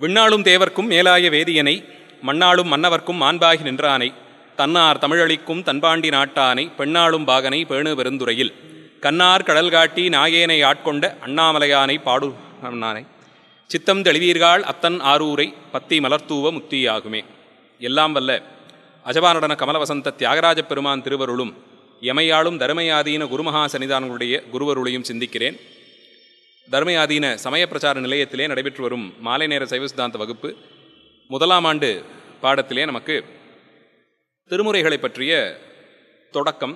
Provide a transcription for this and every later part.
விண்ணாளும் தேவர்க்கும் மேலாய வேதியனை மண்ணாளும் மன்னவர்க்கும் மாண்பாகி நின்றானை தன்னார் தமிழளிக்கும் தன்பாண்டி நாட்டானை பெண்ணாளும் பாகனை பேணு பெருந்துறையில் கண்ணார் கடல் காட்டி நாயேனை ஆட்கொண்ட அண்ணாமலையானை பாடு நானை சித்தம் தெளிவீர்கள் அத்தன் ஆரூரை பத்தி மலர்த்தூவ முத்தியாகுமே எல்லாம் வல்ல அஜபானடன கமலவசந்த தியாகராஜ பெருமான் திருவருளும் எமையாளும் தர்மயாதீன குருமகா சன்னிதானங்களுடைய குருவருளையும் சிந்திக்கிறேன் தர்மயாதீன சமய பிரச்சார நிலையத்திலே நடைபெற்று வரும் மாலை நேர சைவ சித்தாந்த வகுப்பு முதலாம் ஆண்டு பாடத்திலே நமக்கு திருமுறைகளை பற்றிய தொடக்கம்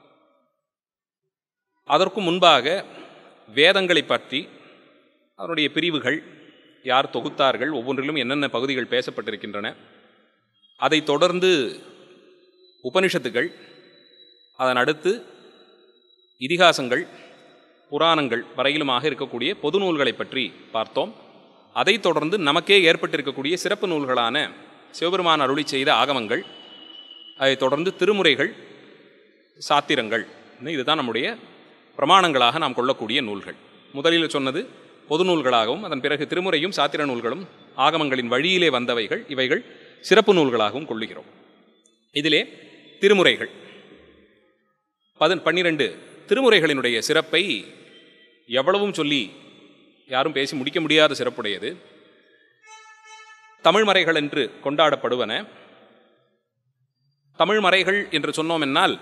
அதற்கு முன்பாக வேதங்களை பற்றி அதனுடைய பிரிவுகள் யார் தொகுத்தார்கள் ஒவ்வொன்றிலும் என்னென்ன பகுதிகள் பேசப்பட்டிருக்கின்றன அதைத் தொடர்ந்து உபனிஷத்துகள் அதன் அடுத்து இதிகாசங்கள் புராணங்கள் வரையிலுமாக இருக்கக்கூடிய பொது நூல்களை பற்றி பார்த்தோம் அதைத் தொடர்ந்து நமக்கே ஏற்பட்டிருக்கக்கூடிய சிறப்பு நூல்களான சிவபெருமான் அருளி செய்த ஆகமங்கள் அதைத் தொடர்ந்து திருமுறைகள் சாத்திரங்கள் இதுதான் நம்முடைய பிரமாணங்களாக நாம் கொள்ளக்கூடிய நூல்கள் முதலில் சொன்னது பொது நூல்களாகவும் அதன் பிறகு திருமுறையும் சாத்திர நூல்களும் ஆகமங்களின் வழியிலே வந்தவைகள் இவைகள் சிறப்பு நூல்களாகவும் கொள்ளுகிறோம் இதிலே திருமுறைகள் பதன் பன்னிரண்டு திருமுறைகளினுடைய சிறப்பை எவ்வளவும் சொல்லி யாரும் பேசி முடிக்க முடியாத சிறப்புடையது தமிழ்மறைகள் என்று கொண்டாடப்படுவன தமிழ்மறைகள் என்று சொன்னோம் என்னால்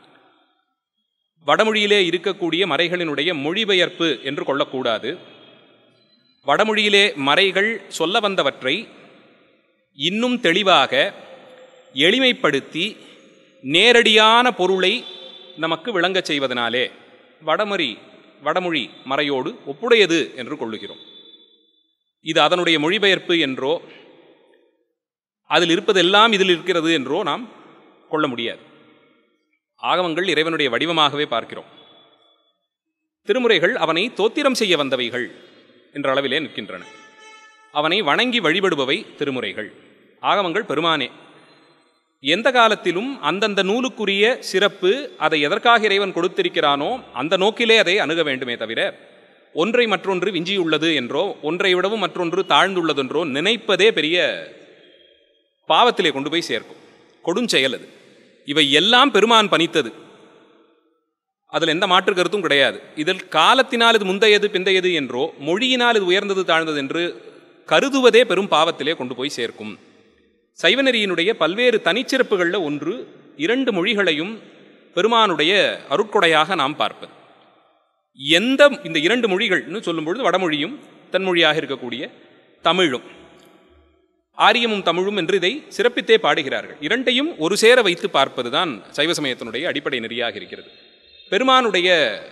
வடமொழியிலே இருக்கக்கூடிய மறைகளினுடைய மொழிபெயர்ப்பு என்று கொள்ளக்கூடாது வடமொழியிலே மறைகள் சொல்ல வந்தவற்றை இன்னும் தெளிவாக எளிமைப்படுத்தி நேரடியான பொருளை நமக்கு விளங்கச் செய்வதனாலே வடமொழி வடமொழி மறையோடு ஒப்புடையது என்று கொள்ளுகிறோம் இது அதனுடைய மொழிபெயர்ப்பு என்றோ அதில் இருப்பதெல்லாம் இதில் இருக்கிறது என்றோ நாம் கொள்ள முடியாது ஆகமங்கள் இறைவனுடைய வடிவமாகவே பார்க்கிறோம் திருமுறைகள் அவனை தோத்திரம் செய்ய வந்தவைகள் என்ற அளவிலே நிற்கின்றன அவனை வணங்கி வழிபடுபவை திருமுறைகள் ஆகமங்கள் பெருமானே எந்த காலத்திலும் அந்தந்த நூலுக்குரிய சிறப்பு அதை எதற்காக இறைவன் கொடுத்திருக்கிறானோ அந்த நோக்கிலே அதை அணுக வேண்டுமே தவிர ஒன்றை மற்றொன்று விஞ்சியுள்ளது என்றோ ஒன்றை விடவும் மற்றொன்று தாழ்ந்துள்ளதென்றோ நினைப்பதே பெரிய பாவத்திலே கொண்டு போய் சேர்க்கும் கொடுஞ்செயல் அது இவை எல்லாம் பெருமான் பணித்தது அதில் எந்த மாற்று கருத்தும் கிடையாது இதில் காலத்தினால் இது முந்தையது பிந்தையது என்றோ மொழியினால் இது உயர்ந்தது தாழ்ந்தது என்று கருதுவதே பெரும் பாவத்திலே கொண்டு போய் சேர்க்கும் சைவநெறியினுடைய பல்வேறு தனிச்சிறப்புகளில் ஒன்று இரண்டு மொழிகளையும் பெருமானுடைய அருட்கொடையாக நாம் பார்ப்பது எந்த இந்த இரண்டு மொழிகள்னு சொல்லும்பொழுது வடமொழியும் தென்மொழியாக இருக்கக்கூடிய தமிழும் ஆரியமும் தமிழும் என்று இதை சிறப்பித்தே பாடுகிறார்கள் இரண்டையும் ஒரு சேர வைத்து பார்ப்பதுதான் சைவ சமயத்தினுடைய அடிப்படை நெறியாக இருக்கிறது பெருமானுடைய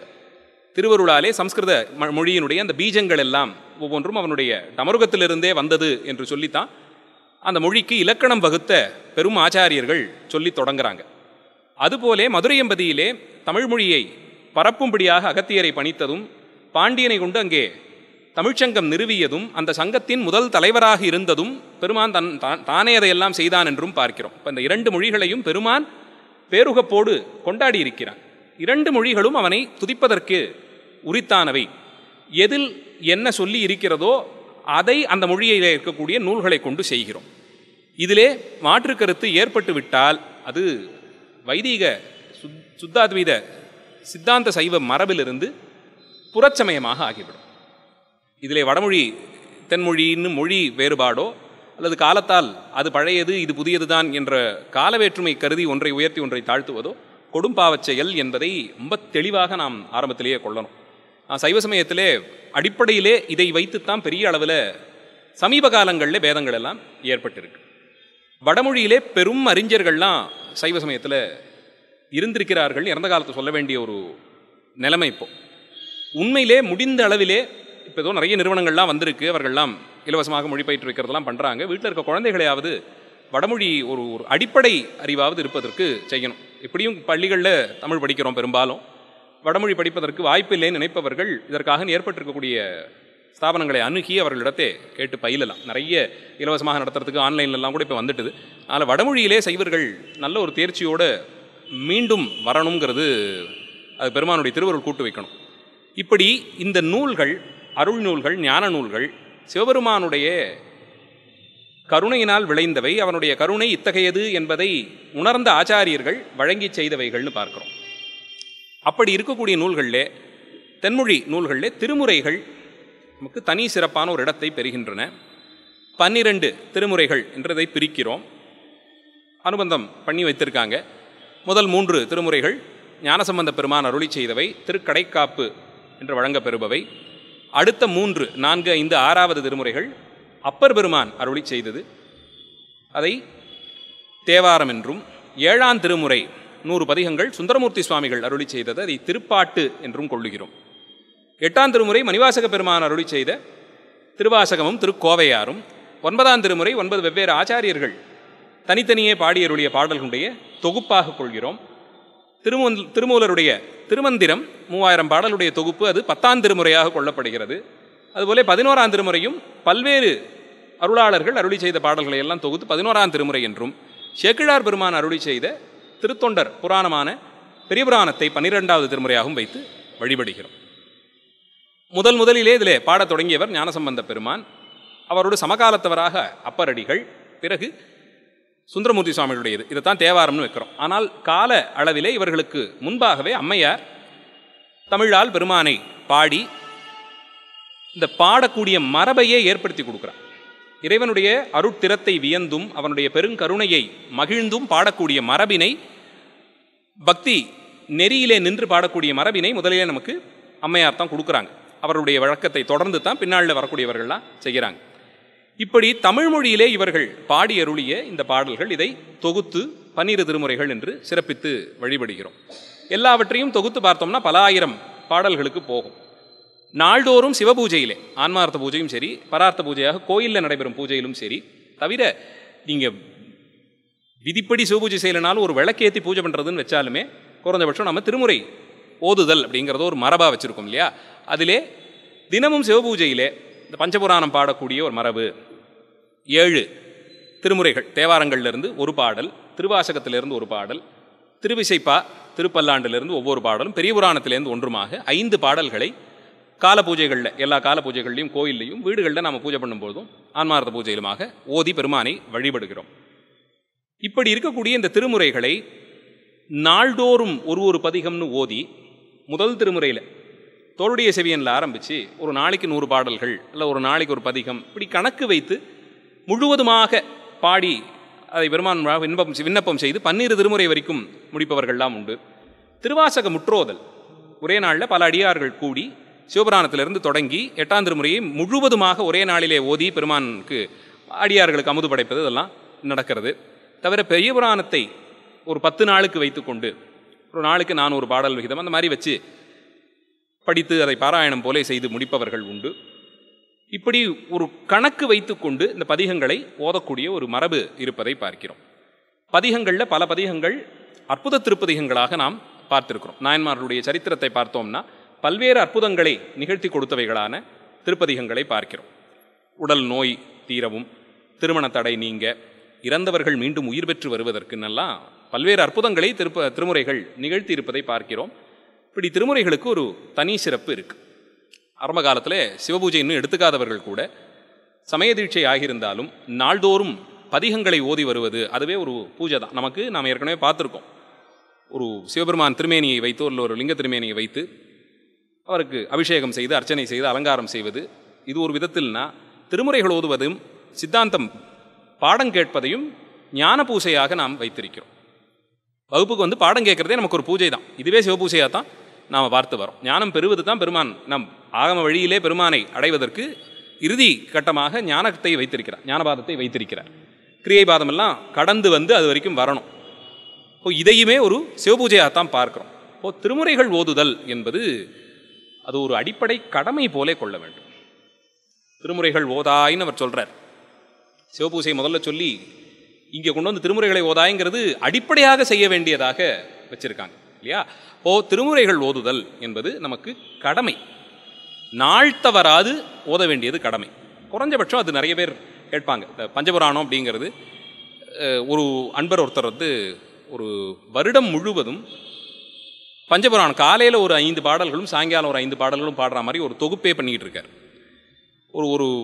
திருவருளாலே சம்ஸ்கிருத மொழியினுடைய அந்த பீஜங்கள் எல்லாம் ஒவ்வொன்றும் அவனுடைய டமருகத்திலிருந்தே வந்தது என்று சொல்லித்தான் அந்த மொழிக்கு இலக்கணம் வகுத்த பெரும் ஆச்சாரியர்கள் சொல்லி தொடங்குறாங்க அதுபோலே மதுரையம்பதியிலே தமிழ் மொழியை பரப்பும்படியாக அகத்தியரை பணித்ததும் பாண்டியனை கொண்டு அங்கே தமிழ்ச்சங்கம் நிறுவியதும் அந்த சங்கத்தின் முதல் தலைவராக இருந்ததும் பெருமான் தன் தானே அதையெல்லாம் செய்தான் என்றும் பார்க்கிறோம் இப்போ இந்த இரண்டு மொழிகளையும் பெருமான் பேருகப்போடு கொண்டாடி இருக்கிறான் இரண்டு மொழிகளும் அவனை துதிப்பதற்கு உரித்தானவை எதில் என்ன சொல்லி இருக்கிறதோ அதை அந்த மொழியிலே இருக்கக்கூடிய நூல்களை கொண்டு செய்கிறோம் இதிலே மாற்று கருத்து ஏற்பட்டு விட்டால் அது வைதீக சுத் சுத்தாத்வீத சித்தாந்த சைவ மரபிலிருந்து புறச்சமயமாக ஆகிவிடும் இதிலே வடமொழி தென்மொழின்னு மொழி வேறுபாடோ அல்லது காலத்தால் அது பழையது இது புதியது தான் என்ற கால வேற்றுமை கருதி ஒன்றை உயர்த்தி ஒன்றை தாழ்த்துவதோ கொடும்பாவச் செயல் என்பதை ரொம்ப தெளிவாக நாம் ஆரம்பத்திலேயே கொள்ளணும் சைவ சமயத்திலே அடிப்படையிலே இதை வைத்துத்தான் பெரிய அளவில் சமீப காலங்களில் வேதங்கள் எல்லாம் ஏற்பட்டிருக்கு வடமொழியிலே பெரும் அறிஞர்கள்லாம் சைவ சமயத்தில் இருந்திருக்கிறார்கள் இறந்த காலத்தை சொல்ல வேண்டிய ஒரு நிலைமை இப்போ உண்மையிலே முடிந்த அளவிலே இப்போ ஏதோ நிறைய நிறுவனங்கள்லாம் வந்திருக்கு அவர்கள்லாம் இலவசமாக மொழி பயிற்று வைக்கிறதெல்லாம் பண்ணுறாங்க வீட்டில் இருக்க குழந்தைகளையாவது வடமொழி ஒரு ஒரு அடிப்படை அறிவாவது இருப்பதற்கு செய்யணும் எப்படியும் பள்ளிகளில் தமிழ் படிக்கிறோம் பெரும்பாலும் வடமொழி படிப்பதற்கு வாய்ப்பு இல்லைன்னு நினைப்பவர்கள் இதற்காக ஏற்பட்டிருக்கக்கூடிய ஸ்தாபனங்களை அணுகி அவர்களிடத்தே கேட்டு பயிலலாம் நிறைய இலவசமாக நடத்துறதுக்கு ஆன்லைன்லலாம் கூட இப்போ வந்துட்டுது அதனால் வடமொழியிலே சைவர்கள் நல்ல ஒரு தேர்ச்சியோடு மீண்டும் வரணுங்கிறது அது பெருமானுடைய திருவருள் கூட்டு வைக்கணும் இப்படி இந்த நூல்கள் அருள் நூல்கள் ஞான நூல்கள் சிவபெருமானுடைய கருணையினால் விளைந்தவை அவனுடைய கருணை இத்தகையது என்பதை உணர்ந்த ஆச்சாரியர்கள் வழங்கி செய்தவைகள்னு பார்க்கிறோம் அப்படி இருக்கக்கூடிய நூல்களிலே தென்மொழி நூல்களிலே திருமுறைகள் நமக்கு தனி சிறப்பான ஒரு இடத்தை பெறுகின்றன பன்னிரண்டு திருமுறைகள் என்றதை பிரிக்கிறோம் அனுபந்தம் பண்ணி வைத்திருக்காங்க முதல் மூன்று திருமுறைகள் ஞானசம்பந்த பெருமான் அருளி செய்தவை திருக்கடைக்காப்பு என்று வழங்கப் பெறுபவை அடுத்த மூன்று நான்கு ஐந்து ஆறாவது திருமுறைகள் அப்பர் பெருமான் அருளி செய்தது அதை தேவாரம் என்றும் ஏழாம் திருமுறை நூறு பதிகங்கள் சுந்தரமூர்த்தி சுவாமிகள் அருளி செய்தது அதை திருப்பாட்டு என்றும் கொள்ளுகிறோம் எட்டாம் திருமுறை மணிவாசக பெருமான் அருளி செய்த திருவாசகமும் திருக்கோவையாரும் ஒன்பதாம் திருமுறை ஒன்பது வெவ்வேறு ஆச்சாரியர்கள் தனித்தனியே பாடியருடைய பாடல்களுடைய தொகுப்பாக கொள்கிறோம் திருமூல் திருமூலருடைய திருமந்திரம் மூவாயிரம் பாடலுடைய தொகுப்பு அது பத்தாம் திருமுறையாக கொள்ளப்படுகிறது அதுபோல பதினோராம் திருமுறையும் பல்வேறு அருளாளர்கள் அருளி செய்த பாடல்களை எல்லாம் தொகுத்து பதினோராம் திருமுறை என்றும் சேக்கிழார் பெருமான் அருளி செய்த திருத்தொண்டர் புராணமான பெரிய புராணத்தை பன்னிரெண்டாவது திருமுறையாகவும் வைத்து வழிபடுகிறோம் முதல் முதலிலே இதிலே பாடத் தொடங்கியவர் ஞானசம்பந்த பெருமான் அவரோடு சமகாலத்தவராக அப்பரடிகள் பிறகு சுந்தரமூர்த்தி சுவாமிகளுடையது இதைத்தான் தேவாரம்னு வைக்கிறோம் ஆனால் கால அளவிலே இவர்களுக்கு முன்பாகவே அம்மையார் தமிழால் பெருமானை பாடி இந்த பாடக்கூடிய மரபையே ஏற்படுத்தி கொடுக்குறார் இறைவனுடைய அருட்திறத்தை வியந்தும் அவனுடைய பெருங்கருணையை மகிழ்ந்தும் பாடக்கூடிய மரபினை பக்தி நெறியிலே நின்று பாடக்கூடிய மரபினை முதலிலே நமக்கு அம்மையார் தான் கொடுக்குறாங்க அவருடைய வழக்கத்தை தொடர்ந்து தான் பின்னாளில் வரக்கூடியவர்கள்லாம் செய்கிறாங்க இப்படி தமிழ் மொழியிலே இவர்கள் பாடி அருளிய இந்த பாடல்கள் இதை தொகுத்து பன்னிரு திருமுறைகள் என்று சிறப்பித்து வழிபடுகிறோம் எல்லாவற்றையும் தொகுத்து பார்த்தோம்னா பல ஆயிரம் பாடல்களுக்கு போகும் நாள்தோறும் சிவபூஜையிலே ஆன்மார்த்த பூஜையும் சரி பரார்த்த பூஜையாக கோயிலில் நடைபெறும் பூஜையிலும் சரி தவிர நீங்கள் விதிப்படி சிவபூஜை செய்யலைனாலும் ஒரு விளக்கேற்றி பூஜை பண்ணுறதுன்னு வச்சாலுமே குறைஞ்சபட்சம் நம்ம திருமுறை ஓதுதல் அப்படிங்கிறத ஒரு மரபாக வச்சுருக்கோம் இல்லையா அதிலே தினமும் சிவபூஜையிலே இந்த பஞ்சபுராணம் பாடக்கூடிய ஒரு மரபு ஏழு திருமுறைகள் தேவாரங்கள்லேருந்து ஒரு பாடல் திருவாசகத்திலிருந்து ஒரு பாடல் திருவிசைப்பா திருப்பல்லாண்டிலிருந்து ஒவ்வொரு பாடலும் பெரிய புராணத்திலேருந்து ஒன்றுமாக ஐந்து பாடல்களை கால பூஜைகளில் எல்லா கால பூஜைகள்லையும் கோயில்லையும் வீடுகளில் நாம் பூஜை பண்ணும்போதும் ஆன்மார்த்த பூஜையிலுமாக ஓதி பெருமானை வழிபடுகிறோம் இப்படி இருக்கக்கூடிய இந்த திருமுறைகளை நாள்தோறும் ஒரு ஒரு பதிகம்னு ஓதி முதல் திருமுறையில் தோளுடைய செவியனில் ஆரம்பித்து ஒரு நாளைக்கு நூறு பாடல்கள் இல்லை ஒரு நாளைக்கு ஒரு பதிகம் இப்படி கணக்கு வைத்து முழுவதுமாக பாடி அதை பெருமான் விண்ணப்பம் விண்ணப்பம் செய்து பன்னிரு திருமுறை வரைக்கும் முடிப்பவர்கள்லாம் உண்டு திருவாசக முற்றோதல் ஒரே நாளில் பல அடியார்கள் கூடி சிவபுராணத்திலிருந்து தொடங்கி எட்டாம் திருமுறையை முழுவதுமாக ஒரே நாளிலே ஓதி பெருமானுக்கு அடியார்களுக்கு அமுது படைப்பது இதெல்லாம் நடக்கிறது தவிர பெரிய புராணத்தை ஒரு பத்து நாளுக்கு வைத்துக்கொண்டு ஒரு நாளுக்கு நானூறு பாடல் விகிதம் அந்த மாதிரி வச்சு படித்து அதை பாராயணம் போலே செய்து முடிப்பவர்கள் உண்டு இப்படி ஒரு கணக்கு வைத்துக்கொண்டு இந்த பதிகங்களை ஓதக்கூடிய ஒரு மரபு இருப்பதை பார்க்கிறோம் பதிகங்களில் பல பதிகங்கள் அற்புத திருப்பதிகங்களாக நாம் பார்த்திருக்கிறோம் நாயன்மார்களுடைய சரித்திரத்தை பார்த்தோம்னா பல்வேறு அற்புதங்களை நிகழ்த்தி கொடுத்தவைகளான திருப்பதிகங்களை பார்க்கிறோம் உடல் நோய் தீரவும் திருமண தடை நீங்க இறந்தவர்கள் மீண்டும் உயிர் பெற்று வருவதற்குன்னெல்லாம் பல்வேறு அற்புதங்களை திருப்ப திருமுறைகள் நிகழ்த்தி இருப்பதை பார்க்கிறோம் இப்படி திருமுறைகளுக்கு ஒரு தனி சிறப்பு இருக்கு ஆரம்ப காலத்தில் சிவபூஜை இன்னும் எடுத்துக்காதவர்கள் கூட சமய தீட்சை ஆகியிருந்தாலும் நாள்தோறும் பதிகங்களை ஓதி வருவது அதுவே ஒரு பூஜை தான் நமக்கு நாம் ஏற்கனவே பார்த்துருக்கோம் ஒரு சிவபெருமான் திருமேனியை வைத்து ஒரு ஒரு லிங்க திருமேனியை வைத்து அவருக்கு அபிஷேகம் செய்து அர்ச்சனை செய்து அலங்காரம் செய்வது இது ஒரு விதத்தில்னா திருமுறைகள் ஓதுவதும் சித்தாந்தம் பாடம் கேட்பதையும் ஞான பூசையாக நாம் வைத்திருக்கிறோம் வகுப்புக்கு வந்து பாடம் கேட்குறதே நமக்கு ஒரு பூஜை தான் இதுவே சிவபூஜையாக தான் நாம் பார்த்து வரோம் ஞானம் பெறுவது தான் பெருமான் நம் ஆகம வழியிலே பெருமானை அடைவதற்கு இறுதி கட்டமாக ஞானத்தை வைத்திருக்கிறார் ஞானபாதத்தை வைத்திருக்கிறார் கிரியை பாதமெல்லாம் கடந்து வந்து அது வரைக்கும் வரணும் இப்போ இதையுமே ஒரு சிவபூஜையாகத்தான் பார்க்கிறோம் இப்போ திருமுறைகள் ஓதுதல் என்பது அது ஒரு அடிப்படை கடமை போலே கொள்ள வேண்டும் திருமுறைகள் ஓதாயின்னு அவர் சொல்றார் சிவபூசை முதல்ல சொல்லி இங்கே கொண்டு வந்து திருமுறைகளை ஓதாய்ங்கிறது அடிப்படையாக செய்ய வேண்டியதாக வச்சிருக்காங்க இல்லையா ஓ திருமுறைகள் ஓதுதல் என்பது நமக்கு கடமை நாள் தவறாது ஓத வேண்டியது கடமை குறைஞ்சபட்சம் அது நிறைய பேர் கேட்பாங்க இந்த பஞ்சபுராணம் அப்படிங்கிறது அஹ், ஒரு அன்பர் ஒருத்தர் வந்து ஒரு வருடம் முழுவதும் பஞ்சபுராணம் காலையில் ஒரு ஐந்து பாடல்களும் சாயங்காலம் ஒரு ஐந்து பாடல்களும் பாடுற மாதிரி ஒரு தொகுப்பே பண்ணிக்கிட்டு இருக்கார் ஒரு ஒரு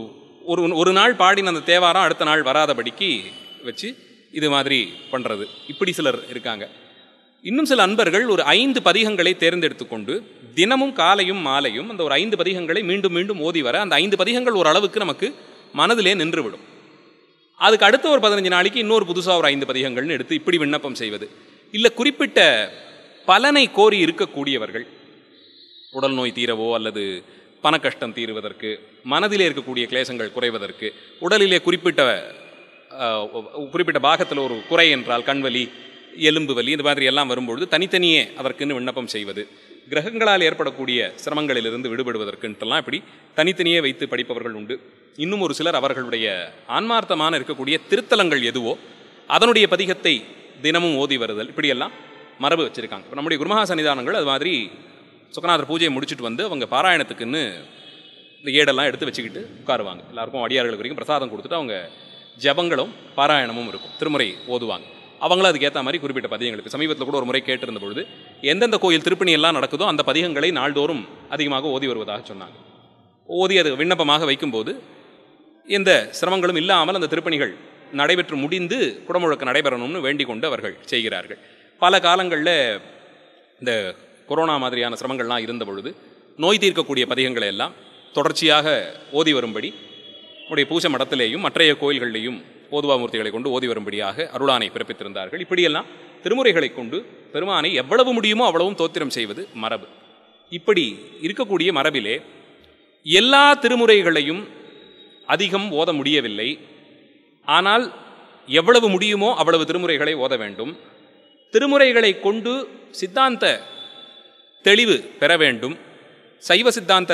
ஒரு ஒரு நாள் பாடின அந்த தேவாரம் அடுத்த நாள் வராதபடிக்கு வச்சு இது மாதிரி பண்ணுறது இப்படி சிலர் இருக்காங்க இன்னும் சில அன்பர்கள் ஒரு ஐந்து பதிகங்களை தேர்ந்தெடுத்து கொண்டு தினமும் காலையும் மாலையும் அந்த ஒரு ஐந்து பதிகங்களை மீண்டும் மீண்டும் ஓதி வர அந்த ஐந்து பதிகங்கள் ஒரு அளவுக்கு நமக்கு மனதிலே நின்றுவிடும் அதுக்கு அடுத்த ஒரு பதினஞ்சு நாளைக்கு இன்னொரு புதுசாக ஒரு ஐந்து பதிகங்கள்னு எடுத்து இப்படி விண்ணப்பம் செய்வது இல்லை குறிப்பிட்ட பலனை கோரி இருக்கக்கூடியவர்கள் உடல் நோய் தீரவோ அல்லது பணக்கஷ்டம் தீருவதற்கு மனதிலே இருக்கக்கூடிய கிளேசங்கள் குறைவதற்கு உடலிலே குறிப்பிட்ட அஹ், குறிப்பிட்ட பாகத்தில் ஒரு குறை என்றால் கண்வலி எலும்பு வலி இந்த மாதிரி எல்லாம் வரும்பொழுது தனித்தனியே அதற்குன்னு விண்ணப்பம் செய்வது கிரகங்களால் ஏற்படக்கூடிய சிரமங்களிலிருந்து விடுபடுவதற்குன்ட்டெல்லாம் இப்படி தனித்தனியே வைத்து படிப்பவர்கள் உண்டு இன்னும் ஒரு சிலர் அவர்களுடைய ஆன்மார்த்தமான இருக்கக்கூடிய திருத்தலங்கள் எதுவோ அதனுடைய பதிகத்தை தினமும் ஓதி வருதல் இப்படியெல்லாம் மரபு வச்சுருக்காங்க இப்போ நம்முடைய குருமகா சன்னிதானங்கள் அது மாதிரி சுக்கநாதர் பூஜையை முடிச்சுட்டு வந்து அவங்க பாராயணத்துக்குன்னு இந்த ஏடெல்லாம் எடுத்து வச்சுக்கிட்டு உட்காருவாங்க எல்லாருக்கும் அடியார்களுக்கு வரைக்கும் பிரசாதம் கொடுத்துட்டு அவங்க ஜபங்களும் பாராயணமும் இருக்கும் திருமுறை ஓதுவாங்க அவங்களும் அதுக்கேற்ற மாதிரி குறிப்பிட்ட பதிகங்களுக்கு சமீபத்தில் கூட ஒரு முறை கேட்டிருந்த பொழுது எந்தெந்த கோயில் திருப்பணி எல்லாம் நடக்குதோ அந்த பதிகங்களை நாள்தோறும் அதிகமாக ஓதி வருவதாக சொன்னாங்க ஓதி அது விண்ணப்பமாக வைக்கும்போது எந்த சிரமங்களும் இல்லாமல் அந்த திருப்பணிகள் நடைபெற்று முடிந்து குடமுழக்கு நடைபெறணும்னு வேண்டிக் கொண்டு அவர்கள் செய்கிறார்கள் பல காலங்களில் இந்த கொரோனா மாதிரியான சிரமங்கள்லாம் இருந்த பொழுது நோய் தீர்க்கக்கூடிய பதிகங்களை எல்லாம் தொடர்ச்சியாக ஓதி வரும்படி உடைய பூசை மடத்திலேயும் மற்றைய கோயில்களிலேயும் ஓதுவாமூர்த்திகளை கொண்டு ஓதி வரும்படியாக அருளானை பிறப்பித்திருந்தார்கள் இப்படியெல்லாம் திருமுறைகளை கொண்டு பெருமானை எவ்வளவு முடியுமோ அவ்வளவும் தோத்திரம் செய்வது மரபு இப்படி இருக்கக்கூடிய மரபிலே எல்லா திருமுறைகளையும் அதிகம் ஓத முடியவில்லை ஆனால் எவ்வளவு முடியுமோ அவ்வளவு திருமுறைகளை ஓத வேண்டும் திருமுறைகளை கொண்டு சித்தாந்த தெளிவு பெற வேண்டும் சைவ சித்தாந்த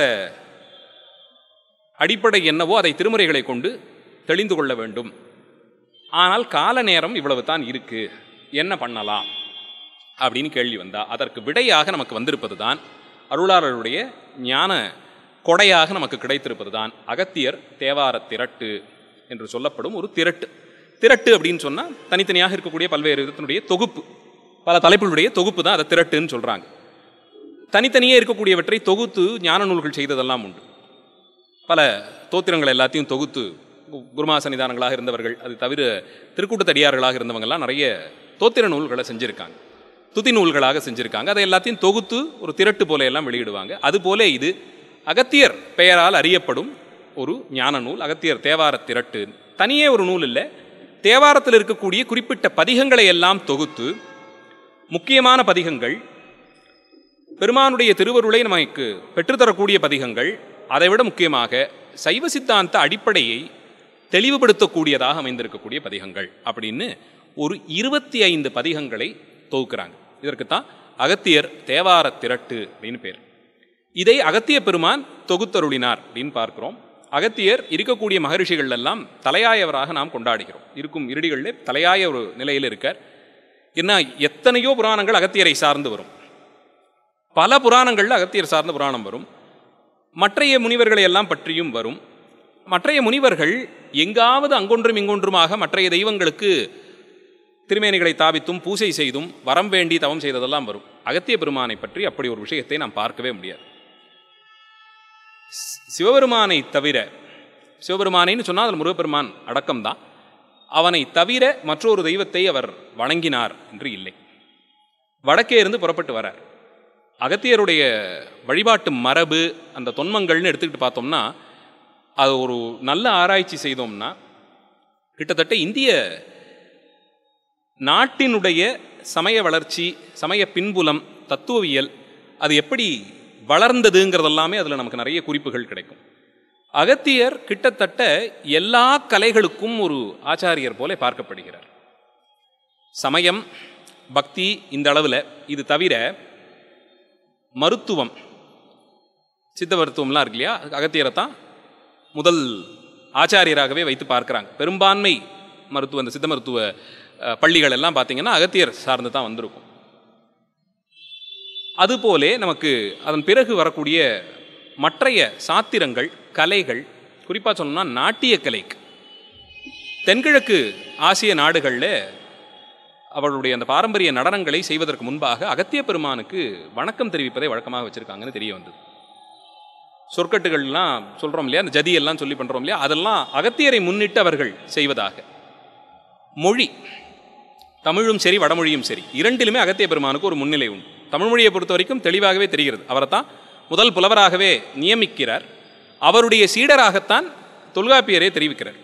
அடிப்படை என்னவோ அதை திருமுறைகளை கொண்டு தெளிந்து கொள்ள வேண்டும் ஆனால் கால நேரம் இவ்வளவு தான் இருக்கு என்ன பண்ணலாம் அப்படின்னு கேள்வி வந்தா அதற்கு விடையாக நமக்கு வந்திருப்பது தான் அருளாளருடைய ஞான கொடையாக நமக்கு கிடைத்திருப்பது தான் அகத்தியர் தேவார திரட்டு என்று சொல்லப்படும் ஒரு திரட்டு திரட்டு அப்படின்னு சொன்னால் தனித்தனியாக இருக்கக்கூடிய பல்வேறு விதத்தினுடைய தொகுப்பு பல தலைப்புகளுடைய தொகுப்பு தான் அதை திரட்டுன்னு சொல்கிறாங்க தனித்தனியே இருக்கக்கூடியவற்றை தொகுத்து ஞான நூல்கள் செய்ததெல்லாம் உண்டு பல தோத்திரங்கள் எல்லாத்தையும் தொகுத்து கு- குருமா சன்னிதானங்களாக இருந்தவர்கள் அது தவிர திருக்கூட்டத்தடியார்களாக இருந்தவங்கெல்லாம் நிறைய தோத்திர நூல்களை செஞ்சுருக்காங்க துதி நூல்களாக செஞ்சுருக்காங்க அதை எல்லாத்தையும் தொகுத்து ஒரு திரட்டு போல எல்லாம் வெளியிடுவாங்க அதுபோல இது அகத்தியர் பெயரால் அறியப்படும் ஒரு ஞான நூல் அகத்தியர் தேவார திரட்டு தனியே ஒரு நூல் இல்லை தேவாரத்தில் இருக்கக்கூடிய குறிப்பிட்ட பதிகங்களை எல்லாம் தொகுத்து முக்கியமான பதிகங்கள் பெருமானுடைய திருவருளை நமக்கு பெற்றுத்தரக்கூடிய பதிகங்கள் அதைவிட முக்கியமாக சைவ சித்தாந்த அடிப்படையை தெளிவுபடுத்தக்கூடியதாக அமைந்திருக்கக்கூடிய பதிகங்கள் அப்படின்னு ஒரு இருபத்தி ஐந்து பதிகங்களை தொகுக்கிறாங்க இதற்குத்தான் அகத்தியர் தேவார திரட்டு அப்படின்னு பேர் இதை அகத்திய பெருமான் தொகுத்தருளினார் அப்படின்னு பார்க்கிறோம் அகத்தியர் இருக்கக்கூடிய மகரிஷிகள் எல்லாம் தலையாயவராக நாம் கொண்டாடுகிறோம் இருக்கும் இருடிகளிலே தலையாய ஒரு நிலையில் இருக்கார் என்ன எத்தனையோ புராணங்கள் அகத்தியரை சார்ந்து வரும் பல புராணங்களில் அகத்தியர் சார்ந்த புராணம் வரும் மற்றைய முனிவர்களை எல்லாம் பற்றியும் வரும் மற்றைய முனிவர்கள் எங்காவது அங்கொன்றும் இங்கொன்றுமாக மற்றைய தெய்வங்களுக்கு திருமேனிகளை தாவித்தும் பூசை செய்தும் வரம் வேண்டி தவம் செய்ததெல்லாம் வரும் அகத்திய பெருமானை பற்றி அப்படி ஒரு விஷயத்தை நாம் பார்க்கவே முடியாது சி- சிவபெருமானை தவிர சிவபெருமானைன்னு சொன்னால் அதில் முருகப்பெருமான் அடக்கம்தான் அவனை தவிர மற்றொரு தெய்வத்தை அவர் வணங்கினார் என்று இல்லை வடக்கே இருந்து புறப்பட்டு வரார் அகத்தியருடைய வழிபாட்டு மரபு அந்த தொன்மங்கள்னு எடுத்துக்கிட்டு பார்த்தோம்னா அது ஒரு நல்ல ஆராய்ச்சி செய்தோம்னா கிட்டத்தட்ட இந்திய நாட்டினுடைய சமய வளர்ச்சி சமய பின்புலம் தத்துவவியல் அது எப்படி வளர்ந்ததுங்கிறதெல்லாமே அதில் நமக்கு நிறைய குறிப்புகள் கிடைக்கும் அகத்தியர் கிட்டத்தட்ட எல்லா கலைகளுக்கும் ஒரு ஆச்சாரியர் போல பார்க்கப்படுகிறார் சமயம் பக்தி இந்த அளவில் இது தவிர மருத்துவம் சித்த மருத்துவம்லாம் இருக்கு இல்லையா அகத்தியரை தான் முதல் ஆச்சாரியராகவே வைத்து பார்க்குறாங்க பெரும்பான்மை மருத்துவ இந்த சித்த மருத்துவ அஹ், பள்ளிகள் எல்லாம் பார்த்தீங்கன்னா அகத்தியர் சார்ந்து தான் வந்திருக்கும் அதுபோலே நமக்கு அதன் பிறகு வரக்கூடிய மற்றைய சாத்திரங்கள் கலைகள் குறிப்பாக சொல்லணும்னா நாட்டிய கலைக்கு தென்கிழக்கு ஆசிய நாடுகளில் அவர்களுடைய அந்த பாரம்பரிய நடனங்களை செய்வதற்கு முன்பாக அகத்திய பெருமானுக்கு வணக்கம் தெரிவிப்பதை வழக்கமாக வச்சிருக்காங்கன்னு தெரிய வந்தது சொற்கட்டுகள்லாம் சொல்கிறோம் இல்லையா அந்த ஜதியெல்லாம் சொல்லி பண்ணுறோம் இல்லையா அதெல்லாம் அகத்தியரை முன்னிட்டு அவர்கள் செய்வதாக மொழி தமிழும் சரி வடமொழியும் சரி இரண்டிலுமே அகத்திய பெருமானுக்கு ஒரு முன்னிலை உண்டு தமிழ் மொழியை பொறுத்த வரைக்கும் தெளிவாகவே தெரிகிறது அவரை தான் முதல் புலவராகவே நியமிக்கிறார் அவருடைய சீடராகத்தான் தொல்காப்பியரே தெரிவிக்கிறார்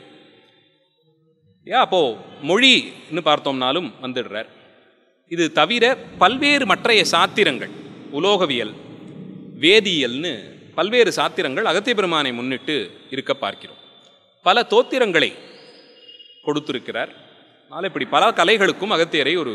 ஏன் அப்போ மொழின்னு பார்த்தோம்னாலும் வந்துடுறார் இது தவிர பல்வேறு மற்றைய சாத்திரங்கள் உலோகவியல் வேதியியல்னு பல்வேறு சாத்திரங்கள் அகத்திய பெருமானை முன்னிட்டு இருக்க பார்க்கிறோம் பல தோத்திரங்களை கொடுத்திருக்கிறார் அதனால் இப்படி பல கலைகளுக்கும் அகத்தியரை ஒரு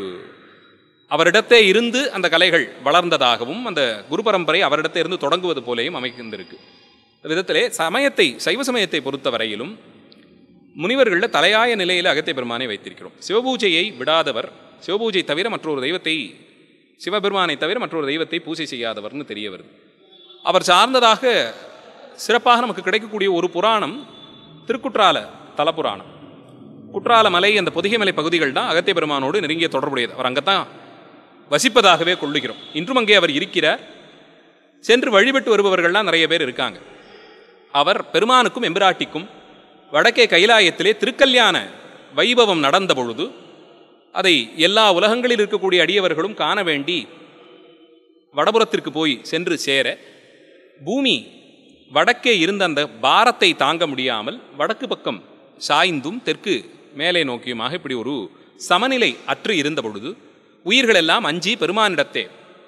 அவரிடத்தே இருந்து அந்த கலைகள் வளர்ந்ததாகவும் அந்த குரு பரம்பரை அவரிடத்தே இருந்து தொடங்குவது போலேயும் அமைந்திருக்கு இந்த விதத்திலே சமயத்தை சைவ சமயத்தை பொறுத்தவரையிலும் முனிவர்களில் தலையாய நிலையில் அகத்திய பெருமானை வைத்திருக்கிறோம் சிவபூஜையை விடாதவர் சிவபூஜை தவிர மற்றொரு தெய்வத்தை சிவபெருமானை தவிர மற்றொரு தெய்வத்தை பூஜை செய்யாதவர்னு தெரிய வருது அவர் சார்ந்ததாக சிறப்பாக நமக்கு கிடைக்கக்கூடிய ஒரு புராணம் திருக்குற்றால தலப்புராணம் குற்றால மலை அந்த பொதிகை மலை பகுதிகள் தான் அகத்திய பெருமானோடு நெருங்கிய தொடர்புடையது அவர் அங்கத்தான் வசிப்பதாகவே கொள்ளுகிறோம் இன்றும் அங்கே அவர் இருக்கிறார் சென்று வழிபட்டு வருபவர்கள்லாம் நிறைய பேர் இருக்காங்க அவர் பெருமானுக்கும் எம்பிராட்டிக்கும் வடக்கே கைலாயத்திலே திருக்கல்யாண வைபவம் நடந்த பொழுது அதை எல்லா உலகங்களில் இருக்கக்கூடிய அடியவர்களும் காண வேண்டி வடபுறத்திற்கு போய் சென்று சேர பூமி வடக்கே இருந்த அந்த பாரத்தை தாங்க முடியாமல் வடக்கு பக்கம் சாய்ந்தும் தெற்கு மேலே நோக்கியுமாக இப்படி ஒரு சமநிலை அற்று இருந்த பொழுது உயிர்கள் எல்லாம் அஞ்சி பெருமானிடத்தே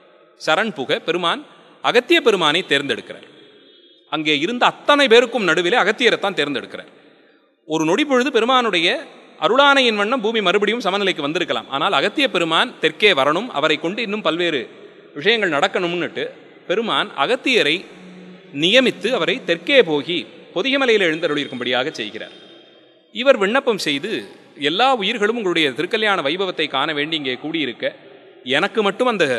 சரண் புக பெருமான் அகத்திய பெருமானை தேர்ந்தெடுக்கிறார் அங்கே இருந்த அத்தனை பேருக்கும் நடுவிலே அகத்தியரைத்தான் தேர்ந்தெடுக்கிறார் ஒரு நொடி பொழுது பெருமானுடைய அருளானையின் வண்ணம் பூமி மறுபடியும் சமநிலைக்கு வந்திருக்கலாம் ஆனால் அகத்திய பெருமான் தெற்கே வரணும் அவரை கொண்டு இன்னும் பல்வேறு விஷயங்கள் நடக்கணும்னுட்டு பெருமான் அகத்தியரை நியமித்து அவரை தெற்கே போகி பொதிகமலையில் எழுந்தருளியிருக்கும்படியாக செய்கிறார் இவர் விண்ணப்பம் செய்து எல்லா உயிர்களும் உங்களுடைய திருக்கல்யாண வைபவத்தை காண வேண்டி இங்கே கூடியிருக்க எனக்கு மட்டும் அந்த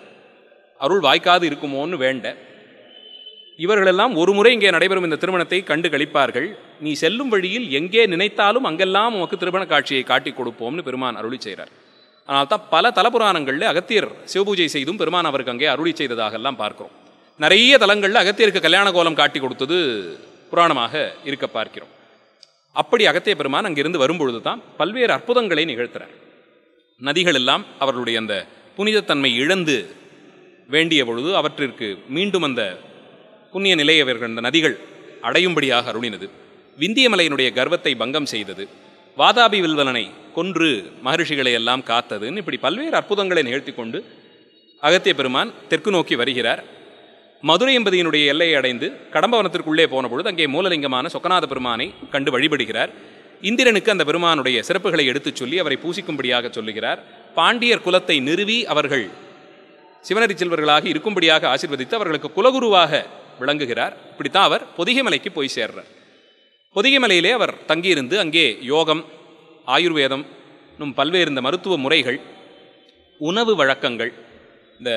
அருள் வாய்க்காது இருக்குமோன்னு வேண்ட இவர்களெல்லாம் ஒரு முறை இங்கே நடைபெறும் இந்த திருமணத்தை கண்டு கழிப்பார்கள் நீ செல்லும் வழியில் எங்கே நினைத்தாலும் அங்கெல்லாம் உமக்கு திருமண காட்சியை காட்டிக் கொடுப்போம்னு பெருமான் அருளி செய்கிறார் ஆனால் தான் பல தலபுராணங்களில் அகத்தியர் சிவபூஜை செய்தும் பெருமான் அவருக்கு அங்கே அருளி செய்ததாகலாம் பார்க்கிறோம் நிறைய தலங்களில் அகத்தியருக்கு கல்யாண கோலம் காட்டி கொடுத்தது புராணமாக இருக்க பார்க்கிறோம் அப்படி அகத்திய பெருமான் அங்கிருந்து வரும்பொழுது தான் பல்வேறு அற்புதங்களை நிகழ்த்துறார் நதிகள் எல்லாம் அவர்களுடைய அந்த புனிதத்தன்மை இழந்து வேண்டிய பொழுது அவற்றிற்கு மீண்டும் அந்த புண்ணிய நிலையவர்கள் அந்த நதிகள் அடையும்படியாக அருளினது விந்தியமலையினுடைய கர்வத்தை பங்கம் செய்தது வாதாபி வில்வலனை கொன்று மகரிஷிகளை எல்லாம் காத்ததுன்னு இப்படி பல்வேறு அற்புதங்களை நிகழ்த்தி கொண்டு அகத்திய பெருமான் தெற்கு நோக்கி வருகிறார் மதுரை எம்பதியினுடைய எல்லையை அடைந்து கடம்பவனத்திற்குள்ளே போன பொழுது அங்கே மூலலிங்கமான சொக்கநாத பெருமானை கண்டு வழிபடுகிறார் இந்திரனுக்கு அந்த பெருமானுடைய சிறப்புகளை எடுத்துச் சொல்லி அவரை பூசிக்கும்படியாக சொல்லுகிறார் பாண்டியர் குலத்தை நிறுவி அவர்கள் சிவனரி செல்வர்களாக இருக்கும்படியாக ஆசீர்வதித்து அவர்களுக்கு குலகுருவாக விளங்குகிறார் இப்படித்தான் அவர் பொதிகைமலைக்கு போய் சேர்றார் பொதிகைமலையிலே அவர் தங்கியிருந்து அங்கே யோகம் ஆயுர்வேதம் இன்னும் பல்வேறு இந்த மருத்துவ முறைகள் உணவு வழக்கங்கள் இந்த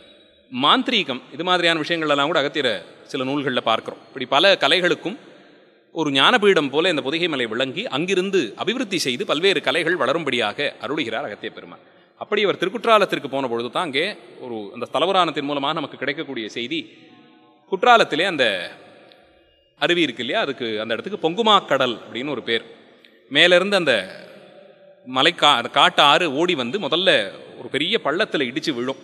மாந்திரீகம் இது மாதிரியான விஷயங்கள்லாம் கூட அகத்திர சில நூல்களில் பார்க்குறோம் இப்படி பல கலைகளுக்கும் ஒரு ஞானபீடம் போல இந்த பொதிகைமலை விளங்கி அங்கிருந்து அபிவிருத்தி செய்து பல்வேறு கலைகள் வளரும்படியாக அருளுகிறார் அகத்திய பெருமான் அப்படி அவர் திருக்குற்றாலத்திற்கு போன பொழுது தான் அங்கே ஒரு அந்த ஸ்தலபுராணத்தின் மூலமாக நமக்கு கிடைக்கக்கூடிய செய்தி குற்றாலத்திலே அந்த அருவி இருக்கு இல்லையா அதுக்கு அந்த இடத்துக்கு பொங்குமாக்கடல் அப்படின்னு ஒரு பேர் மேலேருந்து அந்த மலை கா அந்த காட்டு ஆறு ஓடி வந்து முதல்ல ஒரு பெரிய பள்ளத்தில் இடித்து விழும்